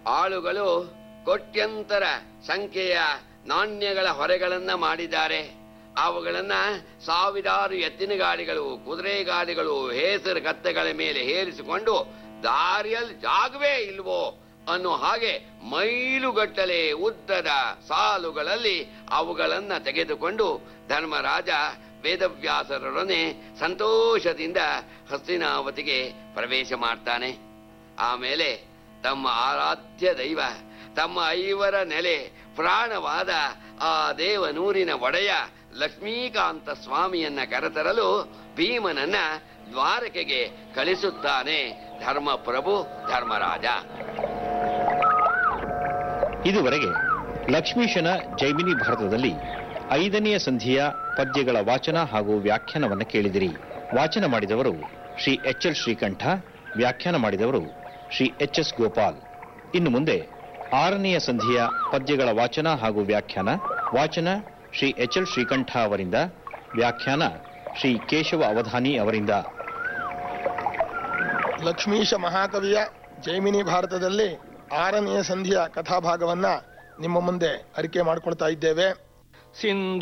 ಆಳುಗಳು ಕೋಟ್ಯಂತರ ಸಂಖ್ಯೆಯ ನಾಣ್ಯಗಳ ಹೊರೆಗಳನ್ನ ಮಾಡಿದ್ದಾರೆ ಅವುಗಳನ್ನ ಸಾವಿರಾರು ಎತ್ತಿನ ಗಾಡಿಗಳು ಕುದುರೆ ಗಾಡಿಗಳು ಹೇಸರು ಕತ್ತೆಗಳ ಮೇಲೆ ಹೇರಿಸಿಕೊಂಡು ದಾರಿಯಲ್ಲಿ ಜಾಗವೇ ಇಲ್ವೋ ಅನ್ನೋ ಹಾಗೆ ಮೈಲುಗಟ್ಟಲೆ ಉದ್ದದ ಸಾಲುಗಳಲ್ಲಿ ಅವುಗಳನ್ನ ತೆಗೆದುಕೊಂಡು ಧರ್ಮರಾಜ ವೇದವ್ಯಾಸರೊಡನೆ ಸಂತೋಷದಿಂದ ಹಸ್ತಿನಾವತಿಗೆ ಪ್ರವೇಶ ಮಾಡ್ತಾನೆ ಆಮೇಲೆ ತಮ್ಮ ಆರಾಧ್ಯ ದೈವ ತಮ್ಮ ಐವರ ನೆಲೆ ಪ್ರಾಣವಾದ ಆ ದೇವನೂರಿನ ಒಡೆಯ ಲಕ್ಷ್ಮೀಕಾಂತ ಸ್ವಾಮಿಯನ್ನ ಕರೆತರಲು ಭೀಮನನ್ನ ದ್ವಾರಕೆಗೆ ಕಳಿಸುತ್ತಾನೆ ಧರ್ಮಪ್ರಭು ಧರ್ಮರಾಜ ಇದುವರೆಗೆ ಲಕ್ಷ್ಮೀಶನ ಜೈಮಿನಿ ಭಾರತದಲ್ಲಿ ಐದನೆಯ ಸಂಧಿಯ ಪದ್ಯಗಳ ವಾಚನ ಹಾಗೂ ವ್ಯಾಖ್ಯಾನವನ್ನು ಕೇಳಿದಿರಿ ವಾಚನ ಮಾಡಿದವರು ಶ್ರೀ ಎಚ್ ಎಲ್ ಶ್ರೀಕಂಠ ವ್ಯಾಖ್ಯಾನ ಮಾಡಿದವರು ಶ್ರೀ ಎಚ್ ಎಸ್ ಗೋಪಾಲ್ ಇನ್ನು ಮುಂದೆ ಆರನೆಯ ಸಂಧಿಯ ಪದ್ಯಗಳ ವಾಚನ ಹಾಗೂ ವ್ಯಾಖ್ಯಾನ ವಾಚನ ಶ್ರೀ ಎಚ್ ಎಲ್ ಶ್ರೀಕಂಠ ಅವರಿಂದ ವ್ಯಾಖ್ಯಾನ ಶ್ರೀ ಕೇಶವ ಅವಧಾನಿ ಅವರಿಂದ ಲಕ್ಷ್ಮೀಶ ಮಹಾಕವಿಯ ಜೈಮಿನಿ ಭಾರತದಲ್ಲಿ ಆರನೆಯ ಸಂಧಿಯ ಕಥಾಭಾಗವನ್ನ ನಿಮ್ಮ ಮುಂದೆ ಅರಿಕೆ ಮಾಡಿಕೊಳ್ತಾ ಇದ್ದೇವೆ ಸಿಂಧು